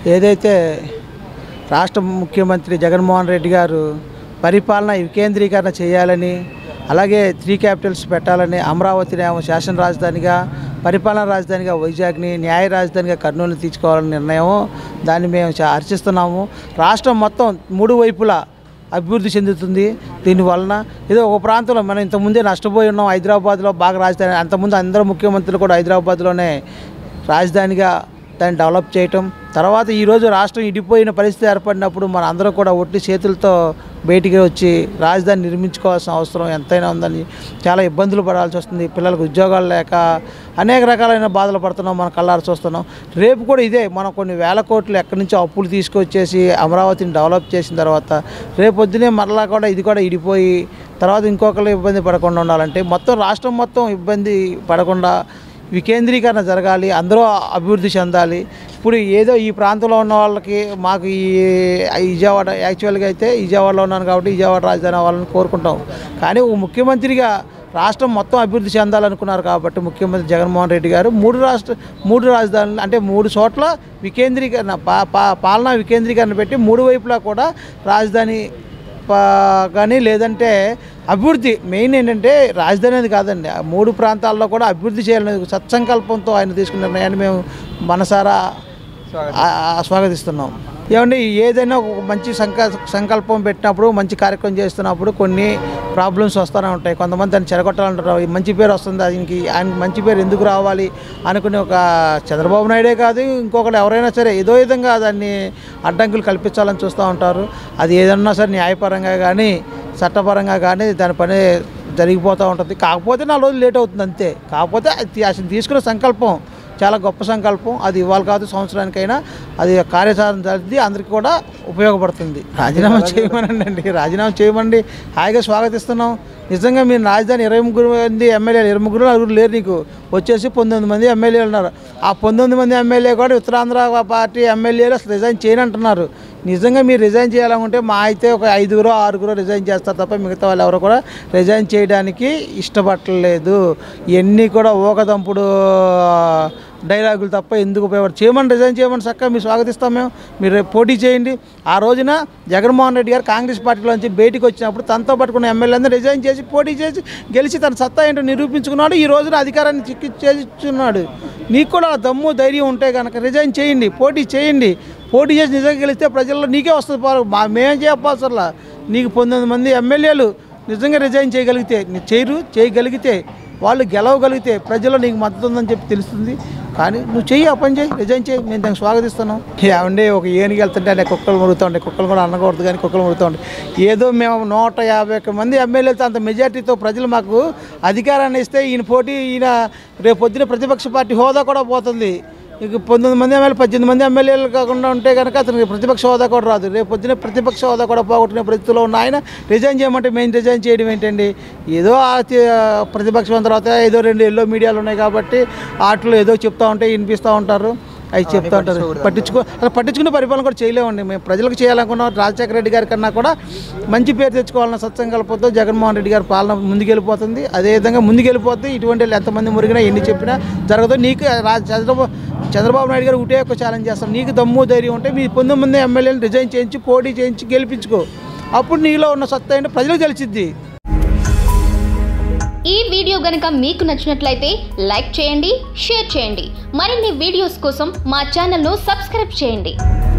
ఏదైతే రాష్ట్ర ముఖ్యమంత్రి జగన్మోహన్ రెడ్డి గారు పరిపాలన వికేంద్రీకరణ చేయాలని అలాగే త్రీ క్యాపిటల్స్ పెట్టాలని అమరావతిని ఏమో శాసన రాజధానిగా పరిపాలనా రాజధానిగా వైజాగ్ని న్యాయ రాజధానిగా కర్నూలుని తీసుకోవాలని నిర్ణయం దాన్ని మేము చా- హర్షిస్తున్నాము రాష్ట్రం మొత్తం మూడు వైపులా అభివృద్ధి చెందుతుంది దీనివలన ఏదో ఒక ప్రాంతంలో మనం ఇంతకుముందే నష్టపోయి ఉన్నాం హైదరాబాద్లో బాగా రాజధాని అంతకుముందు అందరూ ముఖ్యమంత్రులు కూడా హైదరాబాద్లోనే రాజధానిగా దాన్ని డెవలప్ చేయటం తర్వాత ఈరోజు రాష్ట్రం ఇడిపోయిన పరిస్థితి ఏర్పడినప్పుడు మన అందరూ కూడా ఒట్టి చేతులతో బయటికి వచ్చి రాజధాని నిర్మించుకోవాల్సిన అవసరం ఎంతైనా ఉందని చాలా ఇబ్బందులు పడాల్సి వస్తుంది పిల్లలకు ఉద్యోగాలు లేక అనేక రకాలైన బాధలు పడుతున్నాం మనం కళ్ళారు చూస్తున్నాం రేపు కూడా ఇదే మనం కొన్ని వేల కోట్లు ఎక్కడి నుంచో అప్పులు తీసుకొచ్చేసి అమరావతిని డెవలప్ చేసిన తర్వాత రేపు పొద్దునే మరలా కూడా ఇది కూడా ఇడిపోయి తర్వాత ఇంకొకరు ఇబ్బంది పడకుండా ఉండాలంటే మొత్తం రాష్ట్రం మొత్తం ఇబ్బంది పడకుండా వికేంద్రీకరణ జరగాలి అందరూ అభివృద్ధి చెందాలి ఇప్పుడు ఏదో ఈ ప్రాంతంలో ఉన్న వాళ్ళకి మాకు ఈ ఈ విజయవాడ యాక్చువల్గా అయితే విజయవాడలో ఉన్నాను కాబట్టి విజయవాడ రాజధాని అవ్వాలని కోరుకుంటాం కానీ ఒక ముఖ్యమంత్రిగా రాష్ట్రం మొత్తం అభివృద్ధి చెందాలనుకున్నారు కాబట్టి ముఖ్యమంత్రి జగన్మోహన్ రెడ్డి గారు మూడు రాష్ట్ర మూడు రాజధానులు అంటే మూడు చోట్ల వికేంద్రీకరణ పా పా పాలనా వికేంద్రీకరణ పెట్టి మూడు వైపులా కూడా రాజధాని ప- కానీ లేదంటే అభివృద్ధి మెయిన్ ఏంటంటే రాజధాని అనేది కాదండి ఆ మూడు ప్రాంతాల్లో కూడా అభివృద్ధి చేయాలనే సత్సంకల్పంతో ఆయన తీసుకున్న నిర్ణయాన్ని మేము మనసారా ఆ- ఆ- స్వాగతిస్తున్నాం ఏమండి ఏదైనా ఒక మంచి సంక సంకల్పం పెట్టినప్పుడు మంచి కార్యక్రమం చేస్తున్నప్పుడు కొన్ని ప్రాబ్లమ్స్ వస్తూనే ఉంటాయి కొంతమంది దాన్ని చెడగొట్టాలంటారు ఈ మంచి పేరు వస్తుంది ఆయనకి ఆయనకి మంచి పేరు ఎందుకు రావాలి అనుకునే ఒక చంద్రబాబు నాయుడే కాదు ఇంకొకరు ఎవరైనా సరే ఏదో విధంగా దాన్ని అడ్డంకులు కల్పించాలని చూస్తూ ఉంటారు అది ఏదన్నా సరే న్యాయపరంగా కానీ చట్టపరంగా కానీ దాని పని జరిగిపోతూ ఉంటుంది కాకపోతే నాలుగు రోజులు లేట్ అవుతుంది అంతే కాకపోతే అది అసలు తీసుకున్న సంకల్పం చాలా గొప్ప సంకల్పం అది ఇవాళ కాదు సంవత్సరానికైనా అది కార్యాచరణ జరిగి అందరికీ కూడా ఉపయోగపడుతుంది రాజీనామా చేయమనండి అండి రాజీనామా చేయమండి హాయిగా స్వాగతిస్తున్నాం నిజంగా మీరు రాజధాని ఇరవై ముగ్గురు మంది ఎమ్మెల్యేలు ఇరవై ముగ్గురు నలుగురు లేరు నీకు వచ్చేసి పంతొమ్మిది మంది ఎమ్మెల్యేలు ఉన్నారు ఆ పంతొమ్మిది మంది ఎమ్మెల్యే కూడా ఉత్తరాంధ్ర పార్టీ ఎమ్మెల్యేలు అసలు రిజైన్ చేయనంటున్నారు నిజంగా మీరు రిజైన్ చేయాలనుకుంటే మా అయితే ఒక ఐదుగురు ఆరుగురు రిజైన్ చేస్తారు తప్ప మిగతా వాళ్ళు ఎవరు కూడా రిజైన్ చేయడానికి ఇష్టపడలేదు ఇవన్నీ కూడా ఊకదంపుడు డైలాగులు తప్ప ఎందుకు ఉపయోగపడు చేయమని రిజైన్ చేయమని చక్కగా మీరు స్వాగతిస్తాం మేము మీరు రేపు పోటీ చేయండి ఆ రోజున జగన్మోహన్ రెడ్డి గారు కాంగ్రెస్ పార్టీలోంచి బయటికి వచ్చినప్పుడు తనతో పట్టుకున్న ఎమ్మెల్యేలను రిజైన్ చేసి పోటీ చేసి గెలిచి తన సత్తా ఏంటో నిరూపించుకున్నాడు ఈ రోజున అధికారాన్ని చిక్కి చేస్తున్నాడు నీకు కూడా ఆ దమ్ము ధైర్యం ఉంటే కనుక రిజైన్ చేయండి పోటీ చేయండి పోటీ చేసి నిజంగా గెలిస్తే ప్రజల్లో నీకే వస్తుంది పాలు మా మేమేం చెప్పాల్సర్లా నీకు పంతొమ్మిది మంది ఎమ్మెల్యేలు నిజంగా రిజైన్ చేయగలిగితే నీ చేయరు చేయగలిగితే వాళ్ళు గెలవగలిగితే ప్రజల్లో నీకు మద్దతు ఉందని చెప్పి తెలుస్తుంది కానీ నువ్వు చెయ్యి ఆ పని చేయి రిజైన్ చేయి మేము దానికి స్వాగతిస్తున్నాం ఏమండి ఒక ఏనుగు వెళ్తుంటే అనే కుక్కలు మురుగుతూ ఉంటాయి కుక్కలు కూడా అనకూడదు కానీ కుక్కలు మురుగుతూ ఉంటాయి ఏదో మేము నూట యాభై ఒక్క మంది ఎమ్మెల్యేలతో అంత మెజార్టీతో ప్రజలు మాకు అధికారాన్ని ఇస్తే ఈయన పోటీ ఈయన రేపు పొద్దున ప్రతిపక్ష పార్టీ హోదా కూడా పోతుంది ఇక పంతొమ్మిది మంది ఎమ్మెల్యే పద్దెనిమిది మంది ఎమ్మెల్యేలు కాకుండా ఉంటే కనుక అతనికి ప్రతిపక్ష హోదా కూడా రాదు రేపు పొద్దున ప్రతిపక్ష హోదా కూడా పోగొట్టుకునే పరిస్థితిలో ఉన్న ఆయన రిజైన్ చేయమంటే మేము రిజైన్ చేయడం ఏంటండి ఏదో ఆ తి- ప్రతిపక్షం తర్వాత ఏదో రెండు ఎల్లో మీడియాలు ఉన్నాయి కాబట్టి వాటిలో ఏదో చెప్తా ఉంటే వినిపిస్తూ ఉంటారు అవి చెప్తా ఉంటారు పట్టించుకో అసలు పట్టించుకునే పరిపాలన కూడా చేయలేమండి మేము ప్రజలకు చేయాలనుకున్నాం రాజశేఖర రెడ్డి గారి కన్నా కూడా మంచి పేరు తెచ్చుకోవాలన్న సత్సంకల్పంతో జగన్మోహన్ రెడ్డి గారి పాలన ముందుకెళ్ళిపోతుంది అదేవిధంగా ముందుకెళ్ళిపోతే ఇటువంటి వాళ్ళు ఎంతమంది మురిగినా ఎన్ని చెప్పినా జరగదు నీకు రా చంద్రబాబు చంద్రబాబు నాయుడు గారు ఒకటే ఒక ఛాలెంజ్ చేస్తాం నీకు దమ్ము ధైర్యం ఉంటే మీ పంతొమ్మిది మంది ఎమ్మెల్యేలు రిజైన్ చేయించి పోటీ చేయించి గెలిపించుకో అప్పుడు నీలో ఉన్న సత్తా ఏంటో ప్రజలకు తెలిసిద్ది ఈ వీడియో గనక మీకు నచ్చినట్లయితే లైక్ చేయండి షేర్ చేయండి మరిన్ని వీడియోస్ కోసం మా ఛానల్ను సబ్స్క్రైబ్ చేయండి